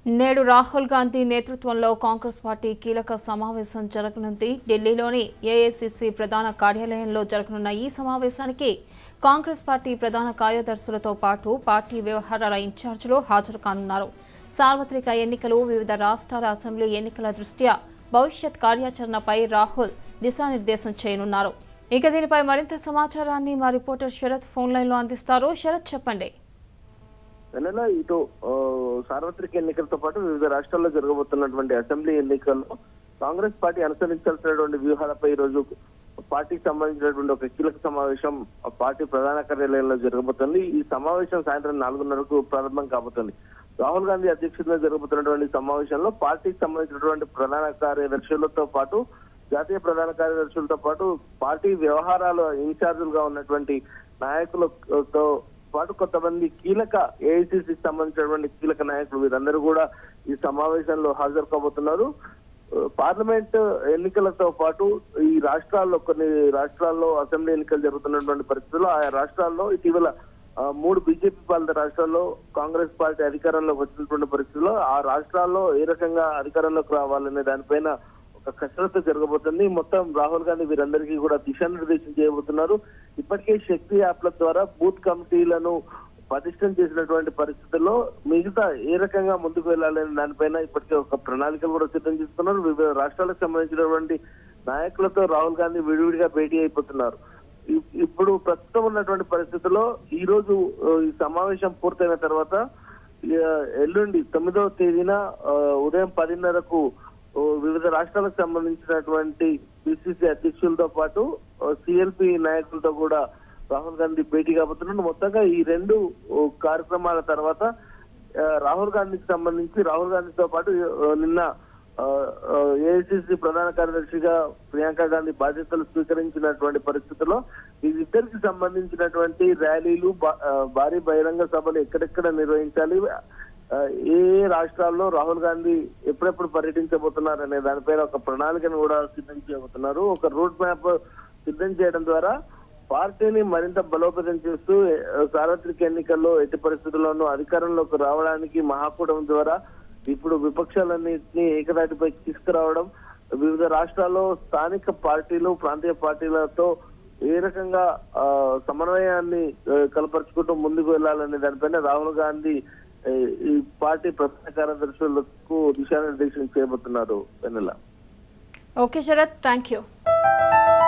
నేడు రాహుల్ గాంధీ నేతృత్వంలో కాంగ్రెస్ పార్టీ కీలక సమావేశం జరగనుంది ఢిల్లీలోని ఏఐసిసి ప్రధాన కార్యాలయంలో జరగనున్న ఈ సమావేశానికి కాంగ్రెస్ పార్టీ ప్రధాన కార్యదర్శులతో పాటు పార్టీ వ్యవహారాల ఇన్ఛార్జీలు హాజరు కానున్నారు సార్వత్రిక ఎన్నికలు వివిధ రాష్ట్రాల అసెంబ్లీ ఎన్నికల దృష్ట్యా భవిష్యత్ కార్యాచరణపై రాహుల్ దిశానిర్దేశం చేయనున్నారు ఇక దీనిపై మరింత సమాచారాన్ని మా రిపోర్టర్ శరత్ ఫోన్ లైన్లో అందిస్తారు శరత్ చెప్పండి నెల ఇటు ఆ, సార్వత్రిక ఎన్నికలతో పాటు వివిధ రాష్ట్రాల్లో జరగబోతున్నటువంటి అసెంబ్లీ ఎన్నికల్లో కాంగ్రెస్ పార్టీ అనుసరించాల్సినటువంటి వ్యూహాలపై ఈ రోజు పార్టీకి సంబంధించినటువంటి ఒక కీలక సమావేశం ఆ పార్టీ ప్రధాన కార్యాలయంలో జరగబోతుంది ఈ సమావేశం సాయంత్రం నాలుగున్నరకు ప్రారంభం కాబోతుంది రాహుల్ గాంధీ అధ్యక్షతన జరగబోతున్నటువంటి సమావేశంలో పార్టీకి సంబంధించినటువంటి ప్రధాన కార్యదర్శులతో పాటు జాతీయ ప్రధాన కార్యదర్శులతో పాటు పార్టీ వ్యవహారాల ఇన్ఛార్జులుగా ఉన్నటువంటి నాయకులతో పాటు కొంతమంది కీలక ఏఐసిసికి సంబంధించినటువంటి కీలక నాయకులు వీరందరూ కూడా ఈ సమావేశంలో హాజరు కాబోతున్నారు ఆ, పార్లమెంట్ ఎన్నికలతో పాటు ఈ రాష్ట్రాల్లో కొన్ని రాష్ట్రాల్లో అసెంబ్లీ ఎన్నికలు జరుగుతున్నటువంటి పరిస్థితుల్లో ఆయా రాష్ట్రాల్లో ఇటీవల ఆ, మూడు బీజేపీ పాలిత రాష్ట్రాల్లో కాంగ్రెస్ పార్టీ అధికారంలోకి వచ్చినటువంటి పరిస్థితుల్లో ఆ రాష్ట్రాల్లో ఏ రకంగా అధికారంలోకి రావాలనే దానిపైన ఒక కసరత్తు జరగబోతుంది మొత్తం రాహుల్ గాంధీ వీరందరికీ కూడా దిశానిర్దేశం చేయబోతున్నారు ఇప్పటికే శక్తి యాప్ల ద్వారా బూత్ కమిటీలను పటిష్టం చేసినటువంటి పరిస్థితుల్లో మిగతా ఏ రకంగా ముందుకు వెళ్ళాలనే దానిపైన ఇప్పటికే ఒక ప్రణాళికలు కూడా సిద్ధం చేస్తున్నారు వివిధ రాష్ట్రాలకు సంబంధించినటువంటి నాయకులతో రాహుల్ గాంధీ విడివిడిగా భేటీ అయిపోతున్నారు ఇప్- ఇప్పుడు ప్రస్తుతం ఉన్నటువంటి పరిస్థితుల్లో ఈ రోజు ఆ, ఈ సమావేశం పూర్తయిన తర్వాత ఆ, ఎల్లుండి తొమ్మిదవ తేదీన ఆ, ఉదయం పదిన్నరకు ఓ, వివిధ రాష్ట్రాలకు సంబంధించినటువంటి పిసిసి అధ్యక్షులతో పాటు సిఎల్పి నాయకులతో కూడా రాహుల్ గాంధీ భేటీ కాబోతున్నారు మొత్తంగా ఈ రెండు ఓ, కార్యక్రమాల తర్వాత ఆ, రాహుల్ గాంధీకి సంబంధించి రాహుల్ గాంధీతో పాటు ఆ, నిన్న ఏఐసిసి ప్రధాన కార్యదర్శిగా ప్రియాంక గాంధీ బాధ్యతలు స్వీకరించినటువంటి పరిస్థితుల్లో వీరిద్దరికి సంబంధించినటువంటి ర్యాలీలు బా- ఆ, భారీ బహిరంగ సభలు ఎక్కడెక్కడ నిర్వహించాలి ఆ, ఏ ఏ రాష్ట్రాల్లో రాహుల్ గాంధీ ఎప్పుడెప్పుడు పర్యటించబోతున్నారు అనే దానిపైన ఒక ప్రణాళికను కూడా సిద్ధం చేయబోతున్నారు ఒక రూట్ మ్యాప్ సిద్ధం చేయడం ద్వారా పార్టీని మరింత బలోపేతం చేస్తూ ఆ, సార్వత్రిక ఎన్నికల్లో ఎట్టి పరిస్థితుల్లోనూ అధికారంలోకి రావడానికి మహాకూటమి ద్వారా ఇప్పుడు విపక్షాలన్నింటినీ ఏకదాటిపై తీసుకురావడం వివిధ రాష్ట్రాల్లో స్థానిక పార్టీలు ప్రాంతీయ పార్టీలతో ఏ రకంగా ఆ, సమన్వయాన్ని ఆ, కలపరుచుకుంటూ ముందుకు వెళ్ళాలనే దానిపైన రాహుల్ గాంధీ ఆ, ఈ పార్టీ ప్రధాన కార్యదర్శులకు దిశానిర్దేశం చేయబోతున్నారు Vennela okay Sharath thank you